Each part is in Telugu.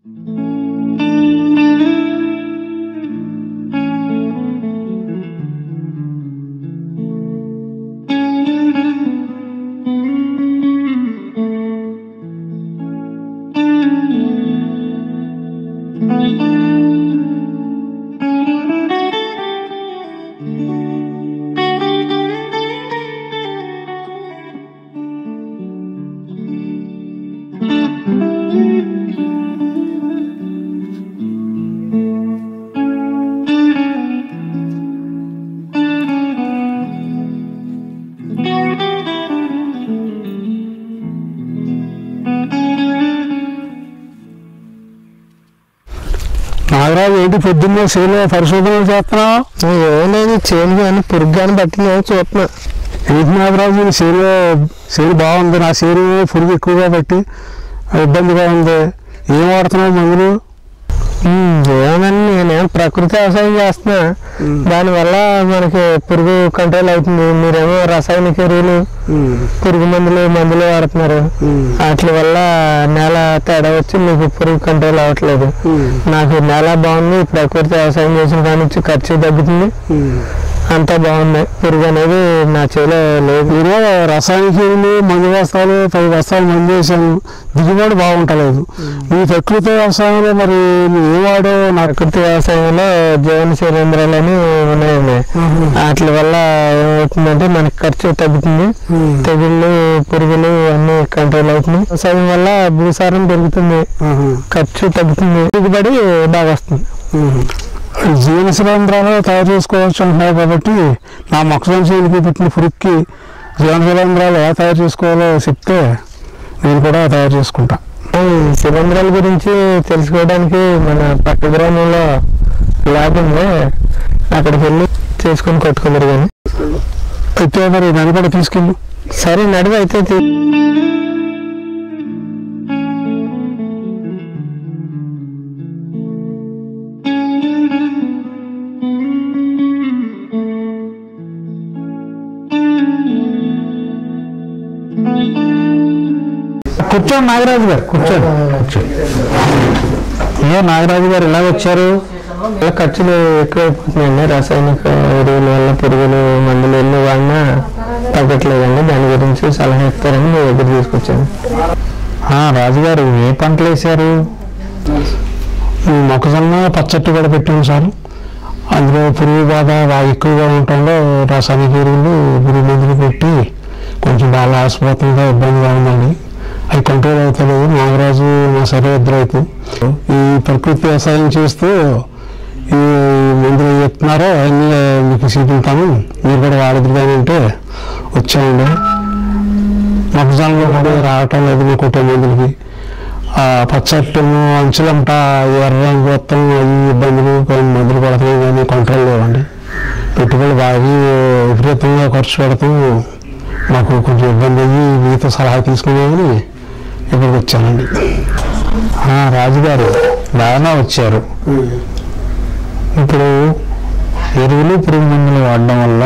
నాగరాజు ఏంటి పొద్దున్నే చేలో పరిశోధనలు చేస్తున్నావు ఏం లేదు చేను కానీ పురుగు కానీ పట్టిందేమో చూస్తున్నా ఏంటి నాగరాజు చేలో చేను బాగుంది నా చేను పురుగు ఎక్కువగా పట్టి ఇబ్బందిగా ఉంది ఏం వాడుతున్నావు మందులు ఏమని నేనేం ప్రకృతి వ్యవసాయం చేస్తున్నా దానివల్ల మనకి పురుగు కంట్రోల్ అవుతుంది మీరేమో రసాయనిక ఎరువులు పురుగు మందులు మందులు వాడుతున్నారు వాటి వల్ల నేల తేడా వచ్చి మీకు పురుగు కంట్రోల్ అవ్వట్లేదు నాకు నేల బాగుంది ప్రకృతి వ్యవసాయం చేసిన కాడి నుంచి ఖర్చు తగ్గుతుంది అంతా బాగుంది పురుగు అనేది నా చేలో లేదు మీరు రసాయనిక ఎరువులు మందు బస్తాలు పది బస్తాలు మందు వేసాను దిగుబడి బాగుంటలేదు ఈ ప్రకృతి వ్యవసాయంలో మరి నువ్వు ఏం వాడావు నాకు ప్రకృతి వ్యవసాయంలో జీవన శిలీంధ్రాలని ఉన్నాయండి వాటి వల్ల ఏమవుతుందంటే మనకి ఖర్చు తగ్గుతుంది తెగుళ్ళు పురుగులు అన్ని కంట్రోల్ అవుతుంది వ్యవసాయం వల్ల భూసారం పెరుగుతుంది ఖర్చు తగ్గుతుంది దిగుబడి బాగా వస్తుంది జీవన శిలీంధ్రాలు తయారు చేసుకోవచ్చు అంటున్నావు కాబట్టి నా మొక్కజొన్న చేతికి పెట్టిన పురుగుకి జీవన శిలీంధ్రాలు ఎలా తయారు చేసుకోవాలో చెప్తే నేను కూడా తయారు చేసుకుంటా ఈ శిలీంధ్రాల గురించి తెలుసుకోవడానికి మన పక్క గ్రామంలో ల్యాబ్ ఉంది అక్కడికి వెళ్ళి చేసుకొని కొట్టుకుందరు కానీ అయితే మరి నన్ను కూడా తీసుకెళ్ళు సరే నడువు అయితే తీ- కూర్చోండి నాగరాజు గారు కూర్చోండి కూర్చోండి ఏ నాగరాజు గారు ఇలా వచ్చారు వల్ల ఖర్చులు ఎక్కువైపోతున్నాయండి రాసాయనిక ఎరువుల వల్ల పురుగులు మందులు ఎన్ని వాడినా తగ్గట్లేదండి దాని గురించి సలహా ఇస్తారని మీ దగ్గర తీసుకొచ్చాను ఆ, రాజుగారు ఏ పంటలు వేశారు ఈ మొక్కజొన్న పచ్చట్టు కూడా పెట్టాం సార్ అందులో పురుగు బాధ బాగా ఎక్కువగా ఉండటంలో రాసాయనిక ఎరువులు పురుగు మందులు పెట్టి కొంచెం బాగా ఆసుపత్రిగా ఇబ్బందిగా ఉందండి అవి కంట్రోల్ అవుతలేదు నాగరాజు మా సరే ఇద్దరు రైతు ఈ ప్రకృతి వ్యవసాయం చేస్తూ ఈ మందులు చెప్తున్నారో అవన్నీ మీకు చూపించాము మీరు కూడా వాడిద్దరు కానీ అంటే వచ్చామండి మొక్కజొన్నలో కూడా రావటం లేదు మీ కొట్టే మందులకి ఆ పచ్చట్టును అంచులంట ఎర్ర రంగు మొత్తం అవి ఇబ్బందులు కొన్ని మందులు పడుతున్నాయి కానీ కంట్రోల్ లేవండి పెట్టుబడి బాగా విపరీతంగా ఖర్చు పెడతాం మాకు కొంచెం ఇబ్బంది అయ్యి మీతో సలహా తీసుకునేదని ఇక్కడికి వచ్చానండి ఆ, రాజుగారు బాగానే వచ్చారు ఇప్పుడు ఎరువులు పురుగు మందులు వాడడం వల్ల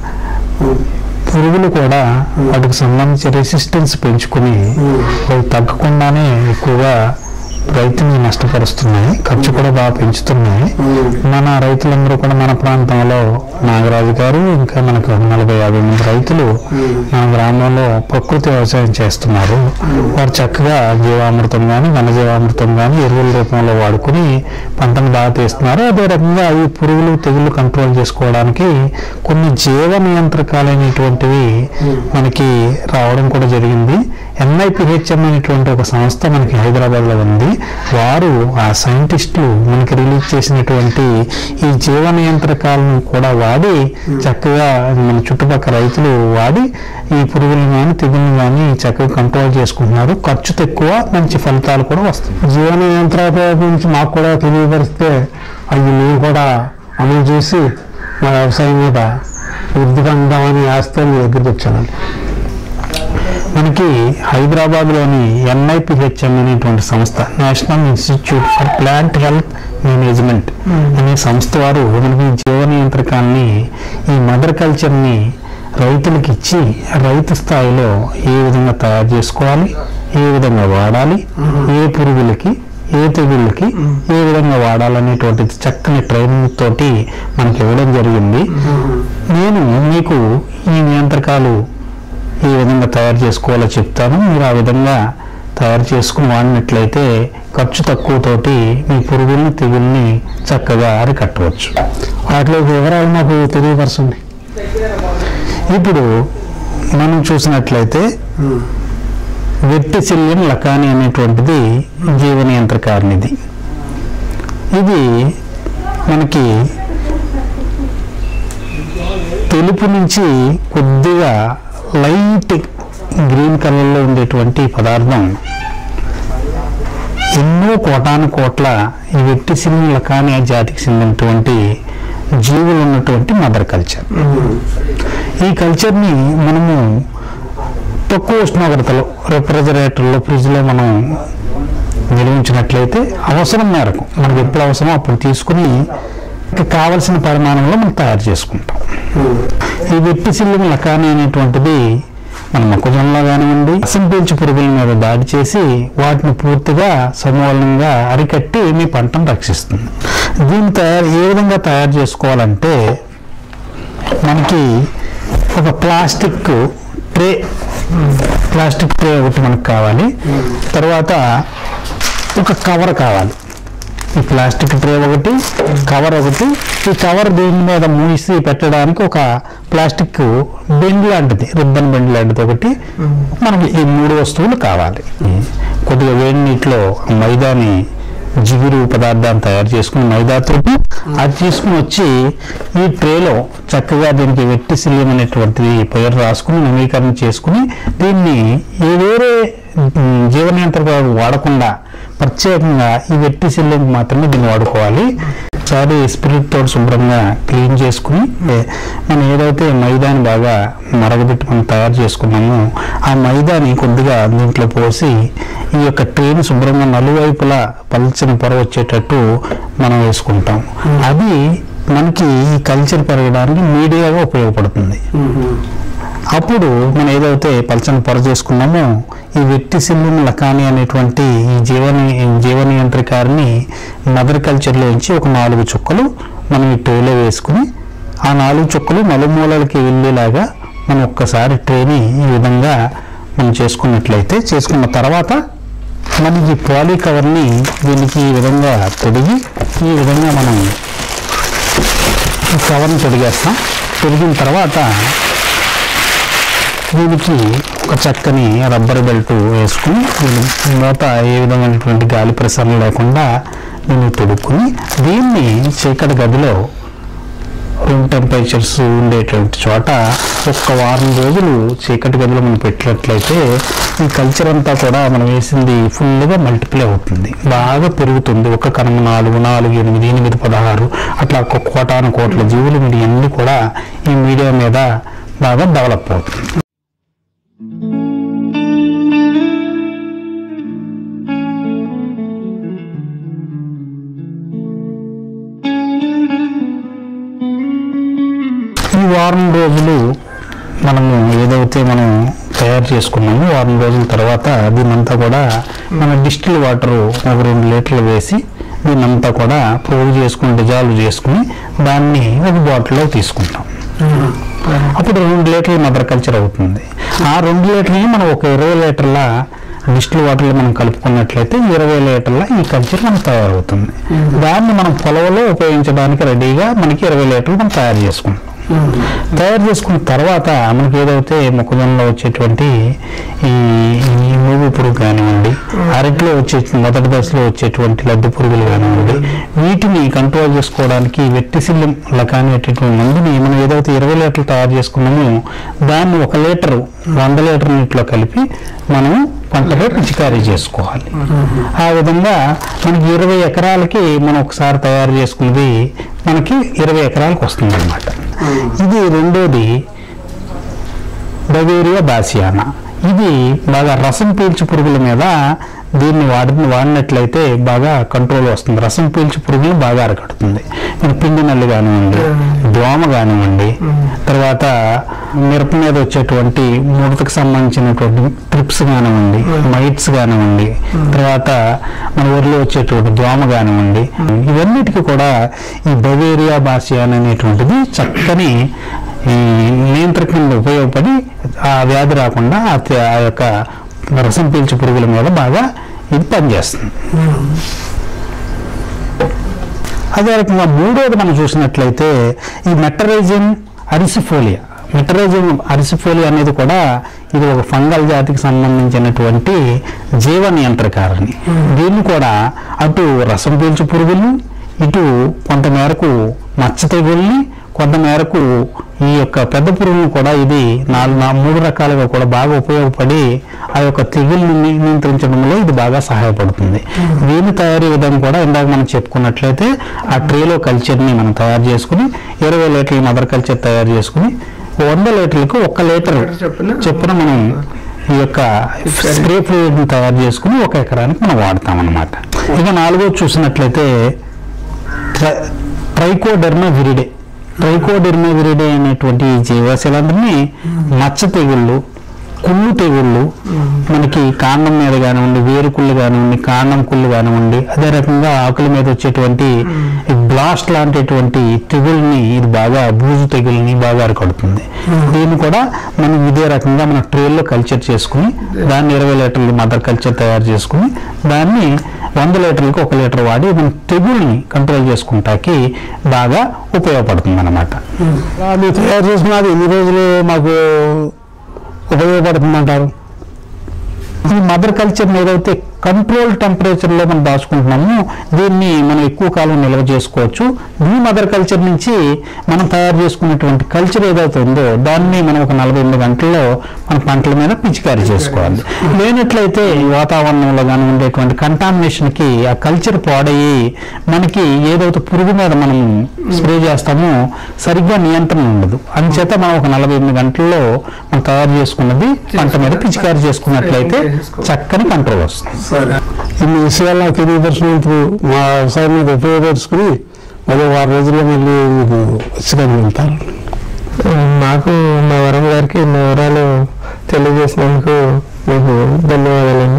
పురుగులు కూడా వాటికి సంబంధించి రెసిస్టెన్స్ పెంచుకుని అవి తగ్గకుండానే ఎక్కువగా రైతుని నష్టపరుస్తున్నాయి ఖర్చు కూడా బాగా పెంచుతున్నాయి మన రైతులందరూ కూడా మన ప్రాంతంలో నాగరాజు గారు ఇంకా మనకు నలభై యాభై మంది రైతులు మన గ్రామంలో ప్రకృతి వ్యవసాయం చేస్తున్నారు వారు చక్కగా జీవామృతం కానీ ఘనజీవామృతం కానీ ఎరువుల రూపంలో వాడుకుని పంటను బాగా తీస్తున్నారు అదే రకంగా ఈ పురుగులు తెగులు కంట్రోల్ చేసుకోవడానికి కొన్ని జీవ నియంత్రకాలైనటువంటివి మనకి రావడం కూడా జరిగింది ఎన్ఐపిహెచ్ఎం అనేటువంటి ఒక సంస్థ మనకి హైదరాబాద్లో ఉంది వారు ఆ సైంటిస్టులు మనకి రిలీజ్ చేసినటువంటి ఈ జీవ నియంత్రకాలను కూడా వాడి చక్కగా మన చుట్టుపక్కల రైతులు వాడి ఈ పురుగులను కానీ తెగులను కానీ చక్కగా కంట్రోల్ చేసుకుంటున్నారు ఖర్చు తక్కువ మంచి ఫలితాలు కూడా వస్తాయి జీవ నియంత్రణ గురించి మాకు కూడా తెలియపరిస్తే అవి మేము కూడా అమలు చేసి మా వ్యవసాయం మీద వృద్ధి పొందామని ఆస్తి మీ దగ్గరికి వచ్చానండి మనకి హైదరాబాద్లోని ఎన్ఐపిహెచ్ఎం అనేటువంటి సంస్థ national institute for plant health management అనే సంస్థ వారు మనకి ఈ జీవ నియంత్రకాన్ని ఈ మదర్ కల్చర్ని రైతులకు ఇచ్చి రైతు స్థాయిలో ఏ విధంగా తయారు చేసుకోవాలి ఏ విధంగా వాడాలి ఏ పురుగులకి ఏ తెగుళ్ళకి పురుగులకి ఏ విధంగా వాడాలనేటువంటిది చక్కని ట్రైనింగ్ తోటి మనకి ఇవ్వడం జరిగింది నేను మీకు ఈ నియంత్రకాలు ఈ విధంగా తయారు చేసుకోవాలో చెప్తాను మీరు ఆ విధంగా తయారు చేసుకుని వాడినట్లయితే ఖర్చు తక్కువతోటి మీ పురుగుల్ని తెగుల్ని చక్కగా అరికట్టవచ్చు వాటిలో వివరాలు మాకు తెలియపరచండి ఇప్పుడు మనం చూసినట్లయితే వెట్టిసిల్లిన్ లకాని అనేటువంటిది జీవ నియంత్రకారినిది ఇది మనకి తెలుపు నుంచి కొద్దిగా లైట్ గ్రీన్ కలర్లో ఉండేటువంటి పదార్థం ఎన్నో కోటాను కోట్ల ఈ వెట్టిసిల్లిన్ లకాని జాతికి చెందినటువంటి జీవులు ఉన్నటువంటి మదర్ కల్చర్ ఈ కల్చర్ని మనము తక్కువ ఉష్ణోగ్రతలో రెఫ్రిజరేటర్లో ఫ్రిడ్జ్లో మనం నిల్వించినట్లయితే అవసరం మేరకు మనకి ఎప్పుడు అవసరమో అప్పుడు తీసుకుని ఇంకా కావలసిన పరిమాణంలో మనం తయారు చేసుకుంటాం ఈ వెట్టిసిల్లిన లకాని అనేటువంటిది మన మొక్కజొన్నలో కానివ్వండి రసం పీల్చు పురుగుల మీద దాడి చేసి వాటిని పూర్తిగా సమూలంగా అరికట్టి మీ పంటను రక్షిస్తుంది దీన్ని తయారు ఏ విధంగా తయారు చేసుకోవాలంటే మనకి ఒక ప్లాస్టిక్ ట్రే ప్లాస్టిక్ ట్రే ఒకటి మనకు కావాలి తర్వాత ఒక కవర్ కావాలి ఈ ప్లాస్టిక్ ట్రే ఒకటి కవర్ ఒకటి ఈ కవర్ దీని మీద మూసి పెట్టడానికి ఒక ప్లాస్టిక్ బెండ్ లాంటిది రిబ్బన్ బెండ్ లాంటిది ఒకటి మనకి ఈ మూడు వస్తువులు కావాలి కొద్దిగా వేడి నీటిలో మైదాని జిగురు పదార్థాన్ని తయారు చేసుకుని మైదాతోటి అది తీసుకుని వచ్చి ఈ ట్రేలో చక్కగా దీనికి వెట్టి సిలియం అనేటువంటిది పేరు రాసుకుని నవీకరణ చేసుకుని దీన్ని ఏ వేరే ఉమ్, జీవ నియంత్రణ వాడకుండా ప్రత్యేకంగా ఈ వెట్టి సిలియం మాత్రమే దీన్ని వాడుకోవాలి ఒకసారి స్పిరిట్ తోటి శుభ్రంగా క్లీన్ చేసుకుని ఏ, మనం ఏదైతే మైదాని బాగా మరగబెట్టి మనం తయారు చేసుకున్నామో ఆ మైదాని కొద్దిగా దీంట్లో పోసి ఈ యొక్క ట్రైన్ శుభ్రంగా నలువైపులా పల్చని పొర వచ్చేటట్టు మనం వేసుకుంటాం అది మనకి ఈ కల్చర్ పెరగడానికి మీడియాగా ఉపయోగపడుతుంది అప్పుడు మనం ఏదైతే పలచని పొర చేసుకున్నామో ఈ వెట్టి సిల్లుని లకాని అనేటువంటి ఈ జీవన జీవ నియంత్రకారిని మదర్ కల్చర్లోంచి ఒక నాలుగు చుక్కలు మనం ఈ ట్రేలో వేసుకుని ఆ నాలుగు చుక్కలు నలుమూలలకి వెళ్ళేలాగా మనం ఒక్కసారి ట్రేని ఈ విధంగా మనం చేసుకున్నట్లయితే చేసుకున్న తర్వాత మనకి ఈ పాలీ కవర్ని దీనికి ఈ విధంగా తొడిగి ఈ విధంగా మనం ఈ కవర్ని తొడిగేస్తాం తొడిగిన తర్వాత దీనికి ఒక చక్కని రబ్బర్ బెల్ట్ వేసుకుని దీని మూత ఏ విధమైనటువంటి గాలి ప్రసరణ లేకుండా దీన్ని తొడుక్కుని దీన్ని చీకటి గదిలో రూమ్ టెంపరేచర్స్ ఉండేటువంటి చోట ఒక్క వారం రోజులు చీకటి గదిలో మనం పెట్టినట్లయితే ఈ కల్చర్ అంతా కూడా మనం వేసింది ఫుల్గా మల్టిప్లై అవుతుంది బాగా పెరుగుతుంది ఒక కనుమ నాలుగు నాలుగు ఎనిమిది ఎనిమిది పదహారు అట్లా ఒక కోటాను కోట్ల జీవులు మీరు అన్ని కూడా ఈ మీడియా మీద బాగా డెవలప్ అవుతుంది ఈ వారం రోజులు మనము ఏదైతే మనం తయారు చేసుకున్నామో వారం రోజుల తర్వాత దీన్నంతా కూడా మన డిస్టిల్ వాటర్ ఒక రెండు లీటర్లు వేసి దీన్నంతా కూడా పోగు చేసుకుని డిజాల్వ్ చేసుకుని దాన్ని ఒక బాటిల్లో తీసుకుంటాం అప్పుడు రెండు లీటర్ల మదర్ కల్చర్ అవుతుంది ఆ రెండు లీటర్ని మనం ఒక ఇరవై లీటర్ల డిస్టిల్ వాటర్లో మనం కలుపుకున్నట్లయితే ఇరవై లీటర్ల ఈ కల్చర్ మనకు తయారవుతుంది దాన్ని మనం పొలంలో ఉపయోగించడానికి రెడీగా మనకి ఇరవై లీటర్లు మనం తయారు చేసుకుంటాం తయారు చేసుకున్న తర్వాత మనకి ఏదైతే మొక్కజొన్నలో వచ్చేటువంటి ఈ ఈ మూగు పురుగు కానివ్వండి అరటిలో వచ్చే మొదటి దశలో వచ్చేటువంటి లద్దె పురుగులు కానివ్వండి వీటిని కంట్రోల్ చేసుకోవడానికి వెట్టిసిల్లం లకానేటటువంటి మందుని మనం ఏదైతే ఇరవై లీటర్లు తయారు చేసుకున్నామో దాన్ని ఒక లీటరు వంద లీటర్ నీటిలో కలిపి మనం పంటలో పిచికారీ చేసుకోవాలి ఆ విధంగా మనకి ఇరవై ఎకరాలకి మనం ఒకసారి తయారు చేసుకున్నది మనకి ఇరవై ఎకరాలకు వస్తుంది అనమాట ఇది రెండోది బవేరియా బాసియానా ఇది బాగా రసం పీల్చు పురుగుల మీద దీన్ని వాడి వాడినట్లయితే బాగా కంట్రోల్ వస్తుంది రసం పీల్చి పురుగులు బాగా అరకడుతుంది మన పిండి నల్లి కానివ్వండి దోమ కానివ్వండి తర్వాత మిరప మీద వచ్చేటువంటి ముడతకు సంబంధించినటువంటి ట్రిప్స్ కానివ్వండి మైట్స్ కానివ్వండి తర్వాత మన ఊర్లో వచ్చేటువంటి దోమ కానివ్వండి ఇవన్నిటికీ కూడా ఈ బవేరియా బాసియాన్ అనేటువంటిది చక్కని ఈ నియంత్రణ కింద ఉపయోగపడి ఆ వ్యాధి రాకుండా ఆ త- ఆ యొక్క రసం పీల్చి పురుగుల మీద బాగా ఇది పనిచేస్తుంది అదే రకంగా మూడోది మనం చూసినట్లయితే ఈ మెటరైజిన్ అరిసిఫోలియా మెటరైజిన్ అరిసిఫోలియా అనేది కూడా ఇది ఒక ఫంగల్ జాతికి సంబంధించినటువంటి జీవ నియంత్రకారిణి దీన్ని కూడా అటు రసం పీల్చు పురుగులు ఇటు కొంత మేరకు మచ్చ తెగుల్ని కొంత మేరకు ఈ యొక్క పెద్ద పురుగులను కూడా ఇది నాలుగు నా- మూడు రకాలుగా కూడా బాగా ఉపయోగపడి ఆ యొక్క తెగుల్ని ని- నియంత్రించడంలో ఇది బాగా సహాయపడుతుంది దీని తయారీ విధానం కూడా ఇందాక మనం చెప్పుకున్నట్లయితే ఆ ట్రేలో కల్చర్ని మనం తయారు చేసుకుని ఇరవై లీటర్ల మదర్ కల్చర్ తయారు చేసుకుని వంద లీటర్లకు ఒక్క లీటర్ చొప్పున? చొప్పున మనం ఈ యొక్క స్ప్రే ఫ్లూయిడ్ ని తయారు చేసుకుని ఒక ఎకరానికి మనం వాడతాం అన్నమాట ఇక నాలుగో చూసినట్లయితే tri- Trichoderma viride Trichoderma viride అనేటువంటి ఈ జీవశలందరినీ మచ్చ తెగుళ్ళు కుళ్ళు తెగుళ్ళు మనకి కాండం మీద కానివ్వండి వేరు కుళ్ళు కానివ్వండి కాండం కుళ్ళు కానివ్వండి అదే రకంగా ఆకుల మీద వచ్చేటువంటి బ్లాస్ట్ లాంటిటువంటి తెగుల్ని ఇది బాగా బూజు తెగుల్ని బాగా అరికడుతుంది దీన్ని కూడా మనం ఇదే రకంగా మన ట్రేల్లో కల్చర్ చేసుకుని దాన్ని ఇరవై లీటర్లు మదర్ కల్చర్ తయారు చేసుకుని దాన్ని వంద లీటర్లకు ఒక లీటర్ వాడి మన తెగుల్ని కంట్రోల్ చేసుకుంటాకి బాగా ఉపయోగపడుతుంది అనమాట అది తయారు చేసినది ఎన్ని రోజులు మాకు ఉపయోగపడుతుంది అంటారు ఈ మదర్ కల్చర్ ఏదైతే కంట్రోల్ టెంపరేచర్లో మనం దాచుకుంటున్నామో దీన్ని మనం ఎక్కువ కాలం నిల్వ చేసుకోవచ్చు ఈ మదర్ కల్చర్ నుంచి మనం తయారు చేసుకున్నటువంటి కల్చర్ ఏదైతే ఉందో దాన్ని మనం ఒక నలభై ఎనిమిది గంటల్లో మన పంటల మీద పిచికారీ చేసుకోవాలి లేనట్లయితే ఈ వాతావరణంలో కానీ ఉండేటువంటి కంటామినేషన్కి ఆ కల్చర్ పాడయ్యి మనకి ఏదైతే పురుగు మీద మనం స్ప్రే చేస్తామో సరిగ్గా నియంత్రణ ఉండదు అందుచేత మనం ఒక నలభై ఎనిమిది గంటల్లో మనం తయారు చేసుకున్నది పంట మీద పిచికారీ చేసుకున్నట్లయితే చక్కని కంట్రోల్ వస్తుంది సరే ఇన్ని విషయాలు నాకు తెలియపరిచినందుకు మా వ్యవసాయం మీద ఉపయోగపరుచుకుని మళ్ళీ వారం రోజుల్లో మళ్ళీ మీకు వచ్చి వెళ్తారు మాకు మా వరం గారికి ఇన్ని వివరాలు తెలియజేసినందుకు మీకు ధన్యవాదాలండి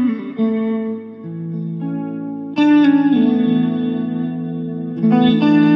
Thank you.